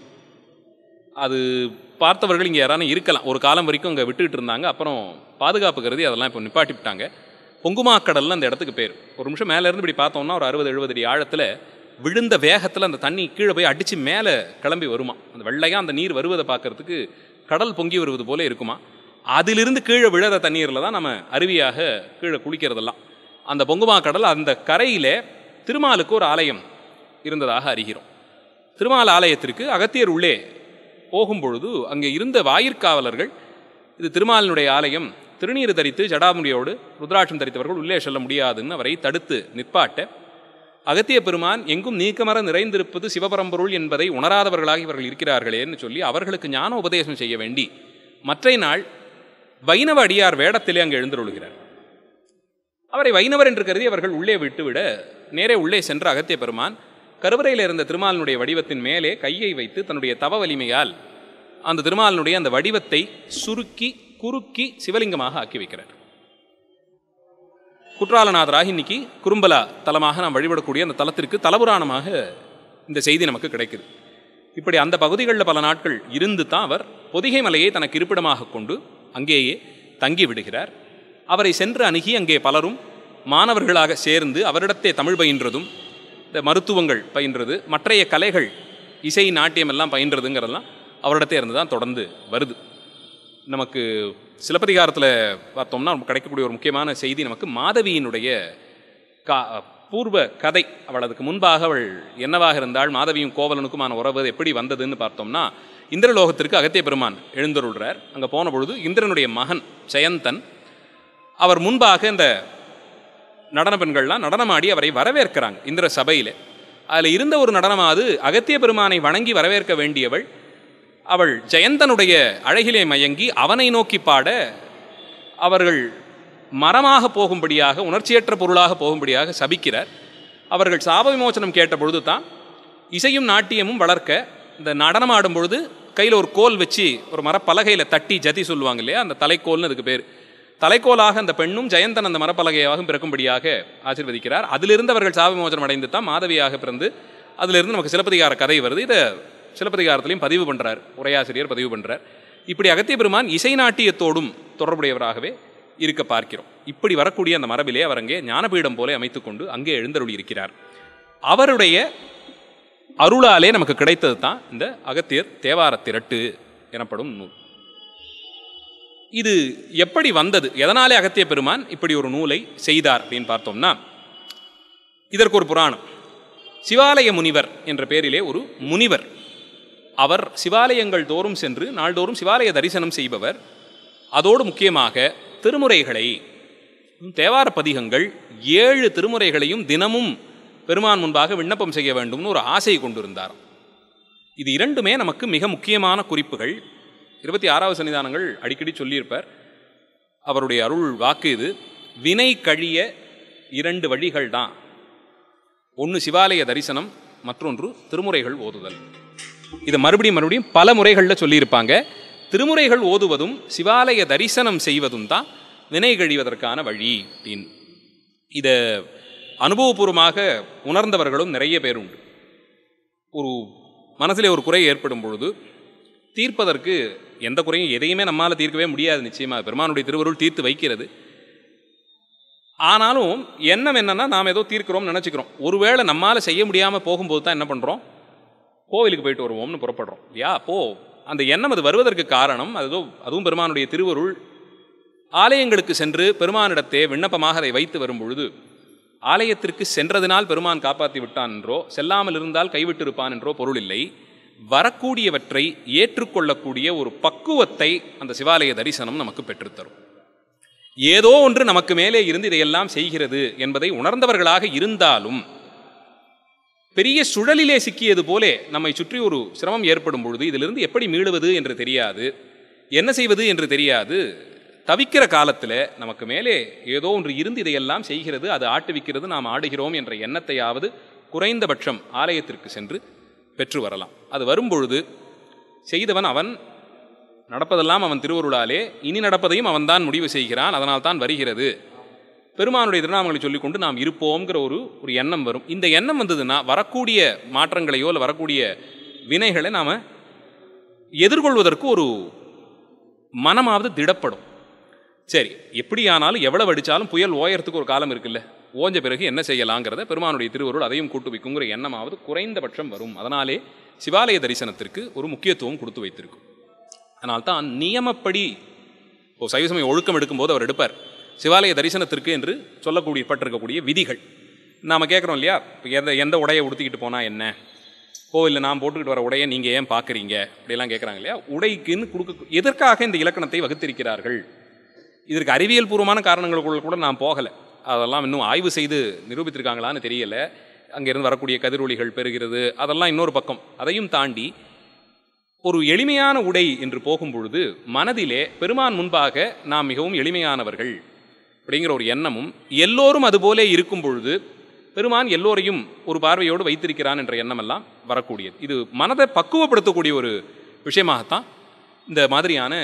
அது பார்த்தவர்கள் இங்கே யாரான இருக்கலாம் ஒரு காலம் வரைக்கும் அங்கே விட்டுக்கிட்டு இருந்தாங்க அப்புறம் பாதுகாப்பு கருதி அதெல்லாம் இப்போ நிப்பாட்டி விட்டாங்க பொங்குமாக்கடல்னு அந்த இடத்துக்கு பேர் ஒரு நிமிஷம் மேலேருந்து இப்படி பார்த்தோம்னா ஒரு அறுபது எழுபது அடி ஆழத்தில் விழுந்த வேகத்தில் அந்த தண்ணி கீழே போய் அடித்து மேலே கிளம்பி வருமா அந்த வெள்ளையாக அந்த நீர் வருவதை பார்க்கறதுக்கு கடல் பொங்கி வருவது போல இருக்குமா அதிலிருந்து கீழே விழற தண்ணீரில் தான் நம்ம அருவியாக கீழே குளிக்கிறதெல்லாம் அந்த பொங்குமா கடல் அந்த கரையிலே திருமாலுக்கு ஒரு ஆலயம் இருந்ததாக அறிகிறோம் திருமால் ஆலயத்திற்கு அகத்தியர் உள்ளே போகும்பொழுது அங்கே இருந்த வாயிற்காவலர்கள் இது திருமாலினுடைய ஆலயம் திருநீர் தரித்து ஜடாமுடியோடு ருத்ராட்சம் தரித்தவர்கள் உள்ளே செல்ல முடியாதுன்னு அவரை தடுத்து நிற்பாட்ட அகத்திய பெருமான் எங்கும் நீக்கமர நிறைந்திருப்பது சிவபரம்பொருள் என்பதை உணராதவர்களாக இவர்கள் இருக்கிறார்களேன்னு சொல்லி அவர்களுக்கு ஞான உபதேசம் செய்ய வேண்டி மற்றை நாள் வைணவ அடியார் வேடத்திலே அங்கே எழுந்தருளுகிறார் அவரை வைணவர் என்று கருதி அவர்கள் உள்ளே விட்டுவிட நேரே உள்ளே சென்ற அகத்திய பெருமான் கருவறையில் இருந்த திருமாலினுடைய வடிவத்தின் மேலே கையை வைத்து தன்னுடைய தவ வலிமையால் அந்த திருமாலினுடைய அந்த வடிவத்தை சுருக்கி குறுக்கி சிவலிங்கமாக ஆக்கி வைக்கிறார் குற்றாலநாதராக இன்னைக்கு குறும்பலா தலமாக நாம் வழிபடக்கூடிய அந்த தலத்திற்கு தலபுராணமாக இந்த செய்தி நமக்கு கிடைக்குது இப்படி அந்த பகுதிகளில் பல நாட்கள் இருந்து தான் அவர் பொதிகை மலையை தனக்கு இருப்பிடமாக கொண்டு அங்கேயே தங்கி விடுகிறார் அவரை சென்று அணுகி அங்கே பலரும் மாணவர்களாக சேர்ந்து அவரிடத்தே தமிழ் பயின்றதும் இந்த மருத்துவங்கள் பயின்றது மற்றைய கலைகள் இசை நாட்டியம் எல்லாம் பயின்றதுங்கிறதெல்லாம் அவரிடத்தே இருந்து தான் தொடர்ந்து வருது நமக்கு சிலப்பதிகாரத்தில் பார்த்தோம்னா நமக்கு கிடைக்கக்கூடிய ஒரு முக்கியமான செய்தி நமக்கு மாதவியினுடைய கா பூர்வ கதை அவள் அதுக்கு முன்பாக அவள் என்னவாக இருந்தால் மாதவியும் கோவலனுக்குமான உறவு அது எப்படி வந்ததுன்னு பார்த்தோம்னா இந்திரலோகத்திற்கு அகத்திய பெருமான் எழுந்தருள்றார் அங்கே போன பொழுது இந்திரனுடைய மகன் ஜெயந்தன் அவர் முன்பாக இந்த நடன பெண்கள்லாம் நடனமாடி அவரை வரவேற்கிறாங்க இந்திர சபையில் அதில் இருந்த ஒரு நடனமாவது அகத்திய பெருமானை வணங்கி வரவேற்க வேண்டியவள் அவள் ஜெயந்தனுடைய அழகிலே மயங்கி அவனை நோக்கி பாட அவர்கள் மரமாக போகும்படியாக உணர்ச்சியற்ற பொருளாக போகும்படியாக சபிக்கிறார் அவர்கள் சாப விமோசனம் கேட்ட பொழுது தான் இசையும் நாட்டியமும் வளர்க்க இந்த நடனம் ஆடும் பொழுது கையில் ஒரு கோல் வச்சு ஒரு மரப்பலகையில் தட்டி ஜதி சொல்லுவாங்க இல்லையா அந்த தலைக்கோல்னு அதுக்கு பேர் தலைக்கோலாக அந்த பெண்ணும் ஜெயந்தன் அந்த மரப்பலகையாகவும் பிறக்கும்படியாக ஆசீர்வதிக்கிறார் அதிலிருந்து அவர்கள் சாப விமோசனம் அடைந்து தான் மாதவியாக பிறந்து அதிலிருந்து நமக்கு சிலப்பதிகார கதை வருது இதை சிலப்பதிகாரத்திலையும் பதிவு பண்ணுறார் உரையாசிரியர் பதிவு பண்ணுறார் இப்படி அகத்திய பெருமான் இசை நாட்டியத்தோடும் தொடர்புடையவராகவே இருக்க பார்க்கிறோம் இப்படி வரக்கூடிய அந்த மரபிலே அவர் அங்கே ஞானபீடம் போல அமைத்துக்கொண்டு அங்கே எழுந்தருளி இருக்கிறார் அவருடைய அருளாலே நமக்கு கிடைத்தது தான் இந்த அகத்தியர் தேவார திரட்டு எனப்படும் நூல் இது எப்படி வந்தது எதனாலே அகத்திய பெருமான் இப்படி ஒரு நூலை செய்தார் அப்படின்னு பார்த்தோம்னா இதற்கு ஒரு புராணம் சிவாலய முனிவர் என்ற பெயரிலே ஒரு முனிவர் அவர் சிவாலயங்கள் தோறும் சென்று நாள்தோறும் சிவாலய தரிசனம் செய்பவர் அதோடு முக்கியமாக திருமுறைகளை தேவார பதிகங்கள் ஏழு திருமுறைகளையும் தினமும் பெருமான் முன்பாக விண்ணப்பம் செய்ய வேண்டும்னு ஒரு ஆசை கொண்டிருந்தார் இது இரண்டுமே நமக்கு மிக முக்கியமான குறிப்புகள் இருபத்தி ஆறாவது சன்னிதானங்கள் அடிக்கடி சொல்லியிருப்பார் அவருடைய அருள் வாக்கு இது வினை கழிய இரண்டு வழிகள் தான் ஒன்று சிவாலய தரிசனம் மற்றொன்று திருமுறைகள் ஓதுதல் இதை மறுபடியும் மறுபடியும் பல முறைகளில் சொல்லியிருப்பாங்க திருமுறைகள் ஓதுவதும் சிவாலய தரிசனம் செய்வதும் தான் வினை கழிவதற்கான வழி அப்படின்னு இதை அனுபவபூர்வமாக உணர்ந்தவர்களும் நிறைய பேர் உண்டு ஒரு மனசிலே ஒரு குறை ஏற்படும் பொழுது தீர்ப்பதற்கு எந்த குறையும் எதையுமே நம்மால் தீர்க்கவே முடியாது நிச்சயமாக பெருமானுடைய திருவருள் தீர்த்து வைக்கிறது ஆனாலும் எண்ணம் என்னன்னா நாம் ஏதோ தீர்க்கிறோம்னு நினச்சிக்கிறோம் ஒருவேளை நம்மால் செய்ய முடியாமல் போகும்போது தான் என்ன பண்ணுறோம் கோவிலுக்கு போயிட்டு வருவோம்னு புறப்படுறோம் இல்லையா அப்போ அந்த எண்ணம் அது வருவதற்கு காரணம் அதோ அதுவும் பெருமானுடைய திருவருள் ஆலயங்களுக்கு சென்று பெருமானிடத்தே விண்ணப்பமாக அதை வைத்து வரும் பொழுது ஆலயத்திற்கு சென்றதினால் பெருமான் காப்பாற்றி விட்டான் என்றோ செல்லாமல் இருந்தால் கைவிட்டிருப்பான் என்றோ பொருள் இல்லை வரக்கூடியவற்றை ஏற்றுக்கொள்ளக்கூடிய ஒரு பக்குவத்தை அந்த சிவாலய தரிசனம் நமக்கு பெற்றுத்தரும் ஏதோ ஒன்று நமக்கு மேலே இருந்து இதையெல்லாம் செய்கிறது என்பதை உணர்ந்தவர்களாக இருந்தாலும் பெரிய சுழலிலே சிக்கியது போலே நம்மை சுற்றி ஒரு சிரமம் ஏற்படும் பொழுது இதிலிருந்து எப்படி மீளுவது என்று தெரியாது என்ன செய்வது என்று தெரியாது தவிக்கிற காலத்தில் நமக்கு மேலே ஏதோ ஒன்று இருந்து இதையெல்லாம் செய்கிறது அது ஆட்டுவிக்கிறது நாம் ஆடுகிறோம் என்ற எண்ணத்தையாவது குறைந்தபட்சம் ஆலயத்திற்கு சென்று பெற்று வரலாம் அது வரும்பொழுது செய்தவன் அவன் நடப்பதெல்லாம் அவன் திருவருளாலே இனி நடப்பதையும் அவன்தான் முடிவு செய்கிறான் அதனால் தான் வருகிறது பெருமானுடைய திருநாமங்களை சொல்லிக்கொண்டு நாம் இருப்போம்ங்கிற ஒரு ஒரு எண்ணம் வரும் இந்த எண்ணம் வந்ததுன்னா வரக்கூடிய மாற்றங்களையோ இல்லை வரக்கூடிய வினைகளை நாம் எதிர்கொள்வதற்கு ஒரு மனமாவது திடப்படும் சரி எப்படி ஆனாலும் எவ்வளவு அடித்தாலும் புயல் ஓயறதுக்கு ஒரு காலம் இருக்குல்ல ஓஞ்ச பிறகு என்ன செய்யலாங்கிறத பெருமானுடைய திருவருள் அதையும் கூட்டு வைக்குங்கிற எண்ணமாவது குறைந்தபட்சம் வரும் அதனாலே சிவாலய தரிசனத்திற்கு ஒரு முக்கியத்துவம் கொடுத்து வைத்திருக்கும் அதனால்தான் நியமப்படி இப்போ சைவசமய ஒழுக்கம் எடுக்கும்போது அவர் எடுப்பார் சிவாலய தரிசனத்திற்கு என்று சொல்லக்கூடிய பட்டிருக்கக்கூடிய விதிகள் நாம் கேட்குறோம் இல்லையா இப்போ எந்த எந்த உடையை உடுத்திக்கிட்டு போனால் என்ன கோவிலில் நான் போட்டுக்கிட்டு வர உடையை நீங்கள் ஏன் பார்க்குறீங்க அப்படியெல்லாம் கேட்குறாங்க இல்லையா உடைக்குன்னு கொடுக்க எதற்காக இந்த இலக்கணத்தை வகுத்திருக்கிறார்கள் இதற்கு அறிவியல் பூர்வமான காரணங்களுக்குள்ள கூட நான் போகலை அதெல்லாம் இன்னும் ஆய்வு செய்து நிரூபித்திருக்காங்களான்னு தெரியல அங்கேருந்து வரக்கூடிய கதிரொலிகள் பெறுகிறது அதெல்லாம் இன்னொரு பக்கம் அதையும் தாண்டி ஒரு எளிமையான உடை என்று போகும் பொழுது மனதிலே பெருமான் முன்பாக நாம் மிகவும் எளிமையானவர்கள் அப்படிங்கிற ஒரு எண்ணமும் எல்லோரும் அதுபோலே இருக்கும் பொழுது பெருமான் எல்லோரையும் ஒரு பார்வையோடு வைத்திருக்கிறான் என்ற எண்ணமெல்லாம் வரக்கூடியது இது மனதை பக்குவப்படுத்தக்கூடிய ஒரு விஷயமாகத்தான் இந்த மாதிரியான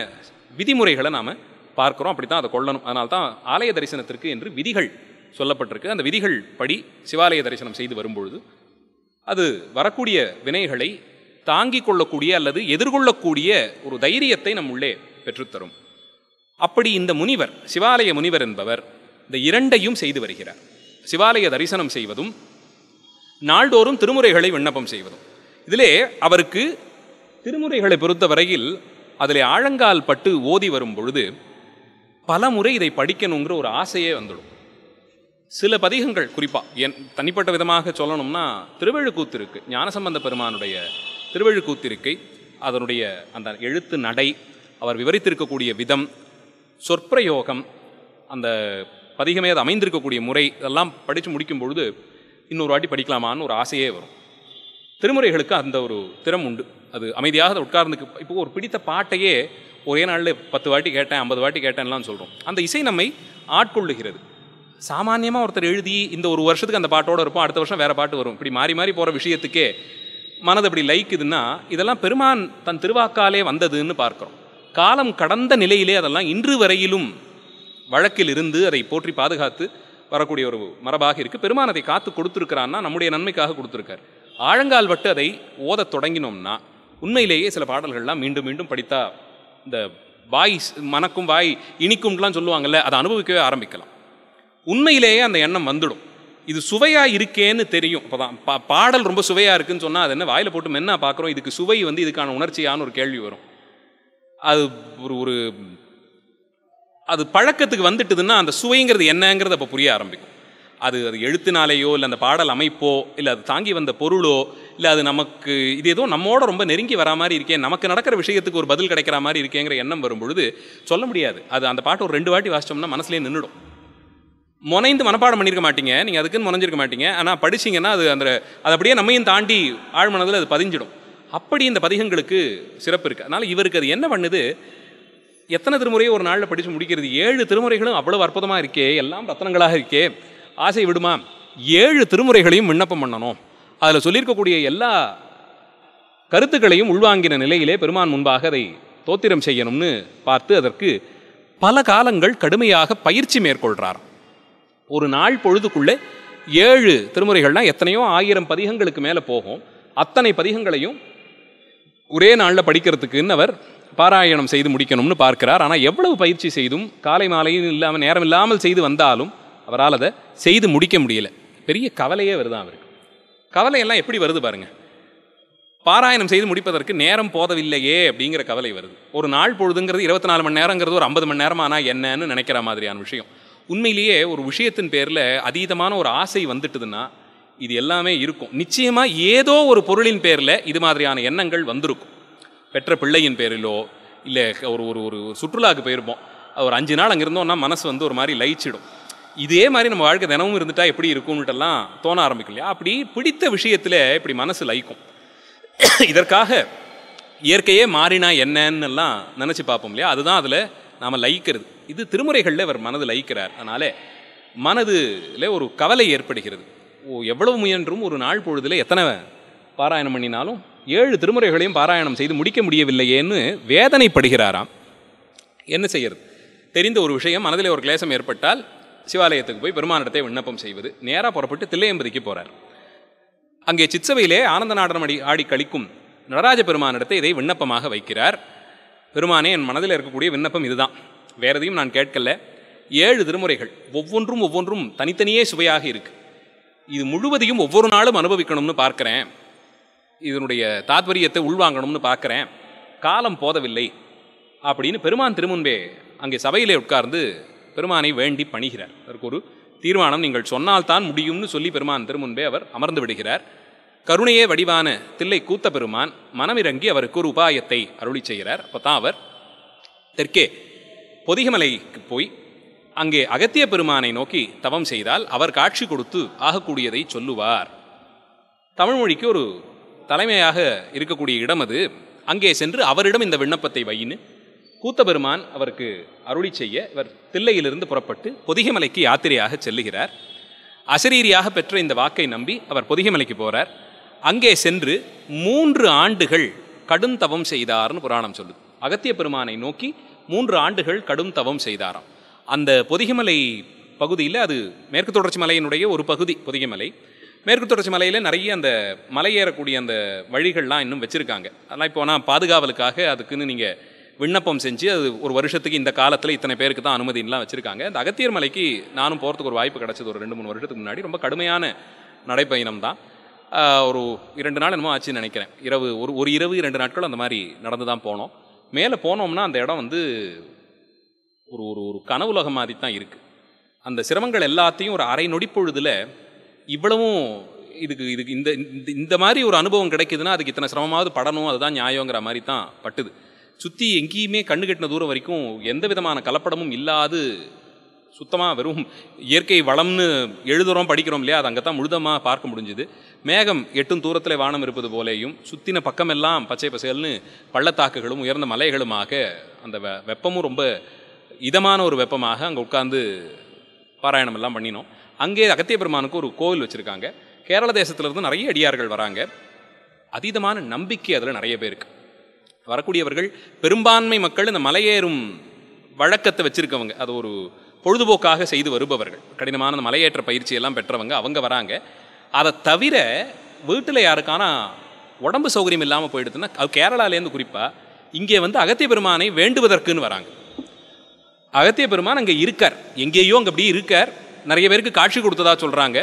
விதிமுறைகளை நாம் பார்க்குறோம் அப்படி தான் அதை கொள்ளணும் அதனால தான் ஆலய தரிசனத்திற்கு என்று விதிகள் சொல்லப்பட்டிருக்கு அந்த விதிகள் படி சிவாலய தரிசனம் செய்து வரும்பொழுது அது வரக்கூடிய வினைகளை தாங்கிக் கொள்ளக்கூடிய அல்லது எதிர்கொள்ளக்கூடிய ஒரு தைரியத்தை நம் உள்ளே பெற்றுத்தரும் அப்படி இந்த முனிவர் சிவாலய முனிவர் என்பவர் இந்த இரண்டையும் செய்து வருகிறார் சிவாலய தரிசனம் செய்வதும் நாள்தோறும் திருமுறைகளை விண்ணப்பம் செய்வதும் இதிலே அவருக்கு திருமுறைகளை பொறுத்த வரையில் அதில் ஆழங்கால் பட்டு ஓதி வரும் பொழுது பல முறை இதை படிக்கணுங்கிற ஒரு ஆசையே வந்துடும் சில பதிகங்கள் குறிப்பாக என் தனிப்பட்ட விதமாக சொல்லணும்னா திருவழுக்கூத்து இருக்கு ஞானசம்பந்த பெருமானுடைய திருவழுக்கூத்து இருக்கை அதனுடைய அந்த எழுத்து நடை அவர் விவரித்திருக்கக்கூடிய விதம் சொற்பிரயோகம் அந்த பதிகமே அது அமைந்திருக்கக்கூடிய முறை இதெல்லாம் படித்து முடிக்கும் பொழுது இன்னொரு வாட்டி படிக்கலாமான்னு ஒரு ஆசையே வரும் திருமுறைகளுக்கு அந்த ஒரு திறம் உண்டு அது அமைதியாக அதை உட்கார்ந்துக்கு இப்போ ஒரு பிடித்த பாட்டையே ஒரே நாளில் பத்து வாட்டி கேட்டேன் ஐம்பது வாட்டி கேட்டேன்லாம் சொல்கிறோம் அந்த இசை நம்மை ஆட்கொள்ளுகிறது சாமானியமாக ஒருத்தர் எழுதி இந்த ஒரு வருஷத்துக்கு அந்த பாட்டோடு இருப்போம் அடுத்த வருஷம் வேறு பாட்டு வரும் இப்படி மாறி மாறி போகிற விஷயத்துக்கே மனது அப்படி லைக்குதுன்னா இதெல்லாம் பெருமான் தன் திருவாக்காலே வந்ததுன்னு பார்க்குறோம் காலம் கடந்த நிலையிலே அதெல்லாம் இன்று வரையிலும் வழக்கில் இருந்து அதை போற்றி பாதுகாத்து வரக்கூடிய ஒரு மரபாக இருக்குது பெருமான் அதை காத்து கொடுத்துருக்கிறான்னா நம்முடைய நன்மைக்காக கொடுத்துருக்கார் ஆழங்கால் வட்டு அதை ஓதத் தொடங்கினோம்னா உண்மையிலேயே சில பாடல்கள்லாம் மீண்டும் மீண்டும் படித்தா இந்த வாய் ஸ்- மனக்கும் வாய் இனிக்கும்லாம் சொல்லுவாங்கல்ல அதை அனுபவிக்கவே ஆரம்பிக்கலாம் உண்மையிலேயே அந்த எண்ணம் வந்துடும் இது சுவையா இருக்கேன்னு தெரியும் அப்பதான் பா பாடல் ரொம்ப சுவையா இருக்குன்னு சொன்னா அது என்ன வாயில போட்டு மென்னா பார்க்குறோம் இதுக்கு சுவை வந்து இதுக்கான உணர்ச்சியான ஒரு கேள்வி வரும் அது ஒரு ஒரு அது பழக்கத்துக்கு வந்துட்டுதுன்னா அந்த சுவைங்கிறது என்னங்கிறது அப்போ புரிய ஆரம்பிக்கும் அது அது எழுத்தினாலேயோ இல்லை அந்த பாடல் அமைப்போ இல்லை அது தாங்கி வந்த பொருளோ இல்லை அது நமக்கு இது ஏதோ நம்மோட ரொம்ப நெருங்கி வரா மாதிரி இருக்கே நமக்கு நடக்கிற விஷயத்துக்கு ஒரு பதில் கிடைக்கிற மாதிரி இருக்கேங்கிற எண்ணம் வரும் பொழுது சொல்ல முடியாது அது அந்த பாட்டு ஒரு ரெண்டு வாட்டி வாசிச்சோம்னா மனசுலேயே நின்றுடும் முனைந்து மனப்பாடம் பண்ணியிருக்க மாட்டீங்க நீங்கள் அதுக்குன்னு முனைஞ்சிருக்க மாட்டீங்க ஆனால் படிச்சீங்கன்னா அது அந்த அது அப்படியே நம்மையும் தாண்டி ஆழ்மனதில் அது பதிஞ்சிடும் அப்படி இந்த பதிகங்களுக்கு சிறப்பு இருக்குது அதனால் இவருக்கு அது என்ன பண்ணுது எத்தனை திருமுறையை ஒரு நாளில் படித்து முடிக்கிறது ஏழு திருமுறைகளும் அவ்வளவு அற்புதமாக இருக்கே எல்லாம் ரத்னங்களாக இருக்கே ஆசை விடுமா ஏழு திருமுறைகளையும் விண்ணப்பம் பண்ணணும் அதில் சொல்லியிருக்கக்கூடிய எல்லா கருத்துக்களையும் உள்வாங்கின நிலையிலே பெருமான் முன்பாக அதை தோத்திரம் செய்யணும்னு பார்த்து அதற்கு பல காலங்கள் கடுமையாக பயிற்சி மேற்கொள்கிறார் ஒரு நாள் பொழுதுக்குள்ளே ஏழு திருமுறைகள்னா எத்தனையோ ஆயிரம் பதிகங்களுக்கு மேலே போகும் அத்தனை பதிகங்களையும் ஒரே நாளில் படிக்கிறதுக்குன்னு அவர் பாராயணம் செய்து முடிக்கணும்னு பார்க்கிறார் ஆனால் எவ்வளவு பயிற்சி செய்தும் காலை மாலையும் இல்லாமல் நேரம் இல்லாமல் செய்து வந்தாலும் அவரால் அதை செய்து முடிக்க முடியல பெரிய கவலையே வருதான் அவருக்கு கவலையெல்லாம் எப்படி வருது பாருங்க பாராயணம் செய்து முடிப்பதற்கு நேரம் போதவில்லையே அப்படிங்கிற கவலை வருது ஒரு நாள் பொழுதுங்கிறது இருபத்தி நாலு மணி நேரங்கிறது ஒரு ஐம்பது மணி நேரம் ஆனால் என்னன்னு நினைக்கிற மாதிரியான விஷயம் உண்மையிலேயே ஒரு விஷயத்தின் பேரில் அதீதமான ஒரு ஆசை வந்துட்டுதுன்னா இது எல்லாமே இருக்கும் நிச்சயமாக ஏதோ ஒரு பொருளின் பேரில் இது மாதிரியான எண்ணங்கள் வந்திருக்கும் பெற்ற பிள்ளையின் பேரிலோ இல்லை ஒரு ஒரு ஒரு சுற்றுலாவுக்கு போயிருப்போம் ஒரு அஞ்சு நாள் அங்கே இருந்தோம்னா மனசு வந்து ஒரு மாதிரி லயிச்சிடும் இதே மாதிரி நம்ம வாழ்க்கை தினமும் இருந்துட்டா எப்படி இருக்கும்னுட்டெல்லாம் தோண ஆரம்பிக்கும் இல்லையா அப்படி பிடித்த விஷயத்தில் இப்படி மனசு லயிக்கும் இதற்காக இயற்கையே மாறினா என்னன்னு எல்லாம் நினச்சி பார்ப்போம் இல்லையா அதுதான் அதில் நாம் லயிக்கிறது இது திருமுறைகளில் அவர் மனது லயிக்கிறார் அதனால மனதுல ஒரு கவலை ஏற்படுகிறது ஓ எவ்வளவு முயன்றும் ஒரு நாள் பொழுதுல எத்தனை பாராயணம் பண்ணினாலும் ஏழு திருமுறைகளையும் பாராயணம் செய்து முடிக்க முடியவில்லையேன்னு வேதனைப்படுகிறாராம் என்ன செய்யறது தெரிந்த ஒரு விஷயம் மனதில் ஒரு கிளேசம் ஏற்பட்டால் சிவாலயத்துக்கு போய் பெருமானிடத்தை விண்ணப்பம் செய்வது நேராக புறப்பட்டு தில்லையம்பதிக்கு போறார் அங்கே சிற்சபையிலே ஆனந்த நாடனம் அடி ஆடி கழிக்கும் நடராஜ பெருமானிடத்தை இதை விண்ணப்பமாக வைக்கிறார் பெருமானே என் மனதில் இருக்கக்கூடிய விண்ணப்பம் இதுதான் வேற எதையும் நான் கேட்கல ஏழு திருமுறைகள் ஒவ்வொன்றும் ஒவ்வொன்றும் தனித்தனியே சுவையாக இருக்கு இது முழுவதையும் ஒவ்வொரு நாளும் அனுபவிக்கணும்னு பார்க்கிறேன் இதனுடைய தாத்பரியத்தை உள்வாங்கணும்னு பார்க்கிறேன் காலம் போதவில்லை அப்படின்னு பெருமான் திருமுன்பே அங்கே சபையிலே உட்கார்ந்து பெருமானை வேண்டி பணிகிறார் அதற்கு ஒரு தீர்மானம் நீங்கள் சொன்னால்தான் முடியும்னு சொல்லி பெருமான் திருமுன்பே அவர் அமர்ந்து விடுகிறார் கருணையே வடிவான தில்லை கூத்த பெருமான் மனமிறங்கி அவருக்கு ஒரு உபாயத்தை அருளி செய்கிறார் அப்போ தான் அவர் தெற்கே பொதிகமலைக்கு போய் அங்கே அகத்திய பெருமானை நோக்கி தவம் செய்தால் அவர் காட்சி கொடுத்து ஆகக்கூடியதை சொல்லுவார் தமிழ் மொழிக்கு ஒரு தலைமையாக இருக்கக்கூடிய இடம் அது அங்கே சென்று அவரிடம் இந்த விண்ணப்பத்தை வையின்னு கூத்தபெருமான் அவருக்கு அருளி செய்ய இவர் தில்லையிலிருந்து புறப்பட்டு பொதிகைமலைக்கு யாத்திரையாக செல்லுகிறார் அசரீரியாக பெற்ற இந்த வாக்கை நம்பி அவர் பொதிகைமலைக்கு போறார் அங்கே சென்று மூன்று ஆண்டுகள் கடுந்தவம் செய்தார்னு புராணம் சொல்லுது அகத்திய பெருமானை நோக்கி மூன்று ஆண்டுகள் கடும் தவம் செய்தாராம் அந்த பொதிகைமலை பகுதியில் அது மேற்கு தொடர்ச்சி மலையினுடைய ஒரு பகுதி பொதிகைமலை மேற்கு தொடர்ச்சி மலையில் நிறைய அந்த மலை ஏறக்கூடிய அந்த வழிகள்லாம் இன்னும் வச்சுருக்காங்க அதெல்லாம் இப்போ நான் பாதுகாவலுக்காக அதுக்குன்னு நீங்கள் விண்ணப்பம் செஞ்சு அது ஒரு வருஷத்துக்கு இந்த காலத்தில் இத்தனை பேருக்கு தான் அனுமதிலாம் வச்சுருக்காங்க இந்த அகத்தியர் மலைக்கு நானும் போகிறதுக்கு ஒரு வாய்ப்பு கிடச்சது ஒரு ரெண்டு மூணு வருஷத்துக்கு முன்னாடி ரொம்ப கடுமையான நடைப்பயணம் தான் ஆஹ் ஒரு இரண்டு நாள் என்னமோ ஆச்சுன்னு நினைக்கிறேன் இரவு ஒரு ஒரு இரவு இரண்டு நாட்கள் அந்த மாதிரி நடந்து தான் போனோம் மேலே போனோம்னா அந்த இடம் வந்து ஒரு ஒரு ஒரு கனவுலகம் மாதிரி தான் இருக்குது அந்த சிரமங்கள் எல்லாத்தையும் ஒரு அரை நொடிப்பொழுதில் இவ்வளவும் இதுக்கு இதுக்கு இந்த இந்த- இந்த மாதிரி ஒரு அனுபவம் கிடைக்குதுன்னா அதுக்கு இத்தனை சிரமமாவது படணும் அதுதான் நியாயங்கிற மாதிரி தான் பட்டுது சுற்றி எங்கேயுமே கண்ணு கெட்டின தூரம் வரைக்கும் எந்த விதமான கலப்படமும் இல்லாது சுத்தமாக வெறும் இயற்கை வளம்னு எழுதுகிறோம் படிக்கிறோம் இல்லையா அது அங்கே தான் முழுதமாக பார்க்க முடிஞ்சுது மேகம் எட்டும் தூரத்தில் வானம் இருப்பது போலேயும் சுற்றின பக்கமெல்லாம் பச்சை பசேல்னு பள்ளத்தாக்குகளும் உயர்ந்த மலைகளுமாக அந்த வெ வெப்பமும் ரொம்ப இதமான ஒரு வெப்பமாக அங்கே உட்கார்ந்து பாராயணம் எல்லாம் பண்ணினோம் அங்கே அகத்திய பெருமானுக்கு ஒரு கோவில் வச்சுருக்காங்க கேரள தேசத்திலிருந்து நிறைய அடியார்கள் வராங்க அதீதமான நம்பிக்கை அதில் நிறைய பேருக்கு வரக்கூடியவர்கள் பெரும்பான்மை மக்கள் இந்த மலையேறும் வழக்கத்தை வச்சிருக்கவங்க அது ஒரு பொழுதுபோக்காக செய்து வருபவர்கள் கடினமான அந்த மலையேற்ற பயிற்சியெல்லாம் பெற்றவங்க அவங்க வராங்க அதை தவிர வீட்டில் யாருக்கான உடம்பு சௌகரியம் இல்லாமல் போயிடுதுன்னா அது கேரளாலேருந்து குறிப்பாக இங்கே வந்து அகத்திய பெருமானை வேண்டுவதற்குன்னு வராங்க அகத்திய பெருமான் அங்கே இருக்கார் எங்கேயோ அங்கே அப்படி இருக்கார் நிறைய பேருக்கு காட்சி கொடுத்ததா சொல்கிறாங்க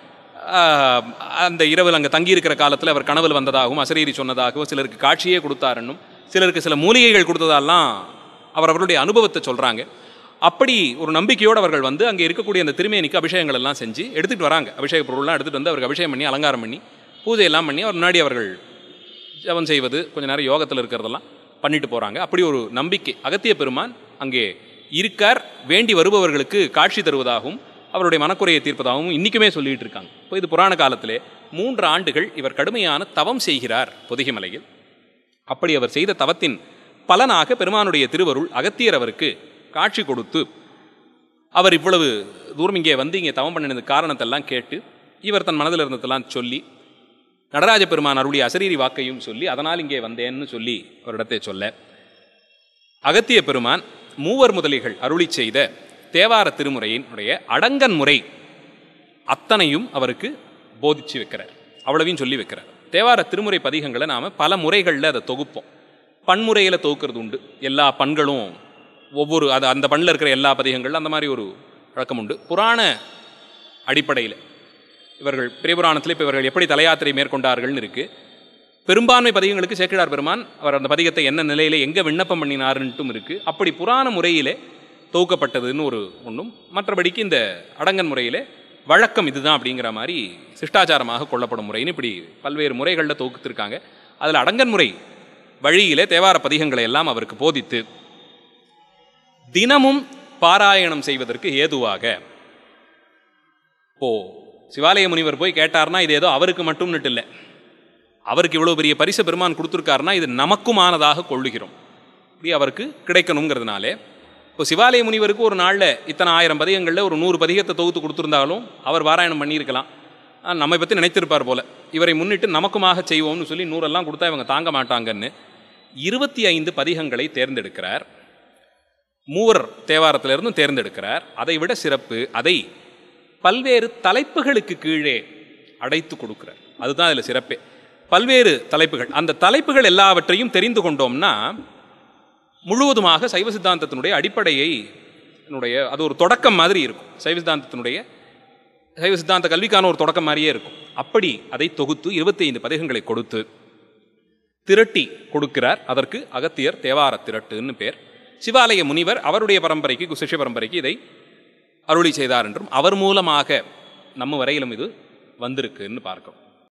அந்த இரவில் அங்கே தங்கியிருக்கிற காலத்தில் அவர் கனவில் வந்ததாகவும் அசரீரி சொன்னதாகவும் சிலருக்கு காட்சியே கொடுத்தாருன்னும் சிலருக்கு சில மூலிகைகள் கொடுத்ததெல்லாம் அவர் அவர்களுடைய அனுபவத்தை சொல்கிறாங்க அப்படி ஒரு நம்பிக்கையோடு அவர்கள் வந்து அங்கே இருக்கக்கூடிய அந்த திருமேனிக்கு அபிஷேகங்கள் எல்லாம் செஞ்சு எடுத்துகிட்டு வராங்க அபிஷேக பொருள்லாம் எடுத்துகிட்டு வந்து அவருக்கு அபிஷேகம் பண்ணி அலங்காரம் பண்ணி பூஜை எல்லாம் பண்ணி அவர் முன்னாடி அவர்கள் ஜெபம் செய்வது கொஞ்ச நேரம் யோகத்தில் இருக்கிறதெல்லாம் பண்ணிட்டு போகிறாங்க அப்படி ஒரு நம்பிக்கை அகத்திய பெருமான் அங்கே இருக்கார் வேண்டி வருபவர்களுக்கு காட்சி தருவதாகவும் அவருடைய மனக்குறையை தீர்ப்பதாகவும் இன்றைக்குமே சொல்லிட்டு இருக்காங்க இப்போ இது புராண காலத்திலே மூன்று ஆண்டுகள் இவர் கடுமையான தவம் செய்கிறார் பொதிகைமலையில் அப்படி அவர் செய்த தவத்தின் பலனாக பெருமானுடைய திருவருள் அகத்தியர் அவருக்கு காட்சி கொடுத்து அவர் இவ்வளவு தூரம் இங்கே வந்து இங்கே தவம் பண்ணினது காரணத்தெல்லாம் கேட்டு இவர் தன் மனதில் இருந்ததெல்லாம் சொல்லி நடராஜ பெருமான் அருளிய அசரீரி வாக்கையும் சொல்லி அதனால் இங்கே வந்தேன்னு சொல்லி அவரிடத்தை சொல்ல அகத்திய பெருமான் மூவர் முதலிகள் அருளி செய்த தேவார திருமுறையினுடைய அடங்கன் முறை அத்தனையும் அவருக்கு போதிச்சு வைக்கிறார் அவ்வளவையும் சொல்லி வைக்கிறார் தேவார திருமுறை பதிகங்களை நாம் பல முறைகளில் அதை தொகுப்போம் பன்முறையில் தொகுக்கிறது உண்டு எல்லா பண்களும் ஒவ்வொரு அது அந்த பண்ணில் இருக்கிற எல்லா பதிகங்கள் அந்த மாதிரி ஒரு வழக்கம் உண்டு புராண அடிப்படையில் இவர்கள் பிரியபுராணத்தில் இப்போ இவர்கள் எப்படி தலையாத்திரை மேற்கொண்டார்கள்னு இருக்குது பெரும்பான்மை பதிகங்களுக்கு சேக்கிழார் பெருமான் அவர் அந்த பதிகத்தை என்ன நிலையில் எங்கே விண்ணப்பம் பண்ணினாருன்ட்டும் இருக்குது அப்படி புராண முறையிலே தொகுக்கப்பட்டதுன்னு ஒரு ஒன்றும் மற்றபடிக்கு இந்த அடங்கன் முறையிலே வழக்கம் இதுதான் அப்படிங்கிற மாதிரி சிஷ்டாச்சாரமாக கொள்ளப்படும் முறைன்னு இப்படி பல்வேறு முறைகளில் தொகுத்திருக்காங்க அதில் அடங்கன் முறை வழியிலே தேவார பதிகங்களை எல்லாம் அவருக்கு போதித்து தினமும் பாராயணம் செய்வதற்கு ஏதுவாக ஓ சிவாலய முனிவர் போய் கேட்டார்னா இது ஏதோ அவருக்கு மட்டும்னுட்டு இல்லை அவருக்கு இவ்வளோ பெரிய பரிசு பெருமான் கொடுத்துருக்காருன்னா இது நமக்குமானதாக கொள்ளுகிறோம் இப்படி அவருக்கு கிடைக்கணுங்கிறதுனாலே இப்போ சிவாலய முனிவருக்கு ஒரு நாளில் இத்தனை ஆயிரம் பதிகங்களில் ஒரு நூறு பதிகத்தை தொகுத்து கொடுத்துருந்தாலும் அவர் பாராயணம் பண்ணியிருக்கலாம் ஆனா, நம்மை பற்றி நினைத்திருப்பார் போல இவரை முன்னிட்டு நமக்குமாக செய்வோம்னு சொல்லி நூறெல்லாம் கொடுத்தா இவங்க தாங்க மாட்டாங்கன்னு இருபத்தி ஐந்து பதிகங்களை தேர்ந்தெடுக்கிறார் மூவர் தேவாரத்திலிருந்தும் தேர்ந்தெடுக்கிறார் அதை விட சிறப்பு அதை பல்வேறு தலைப்புகளுக்கு கீழே அடைத்து கொடுக்கிறார் அதுதான் அதில் சிறப்பே பல்வேறு தலைப்புகள் அந்த தலைப்புகள் எல்லாவற்றையும் தெரிந்து கொண்டோம்னா முழுவதுமாக சைவ சித்தாந்தத்தினுடைய அடிப்படையை என்னுடைய அது ஒரு தொடக்கம் மாதிரி இருக்கும் சைவ சித்தாந்தத்தினுடைய சைவ சித்தாந்த கல்விக்கான ஒரு தொடக்கம் மாதிரியே இருக்கும் அப்படி அதை தொகுத்து இருபத்தி ஐந்து பதிகங்களை கொடுத்து திரட்டி கொடுக்கிறார் அதற்கு அகத்தியர் தேவார திரட்டுன்னு பேர் சிவாலய முனிவர் அவருடைய பரம்பரைக்கு சிஷ்ய பரம்பரைக்கு இதை அருளி செய்தார் என்றும் அவர் மூலமாக நம்ம வரையிலும் இது வந்திருக்குன்னு பார்க்கிறோம்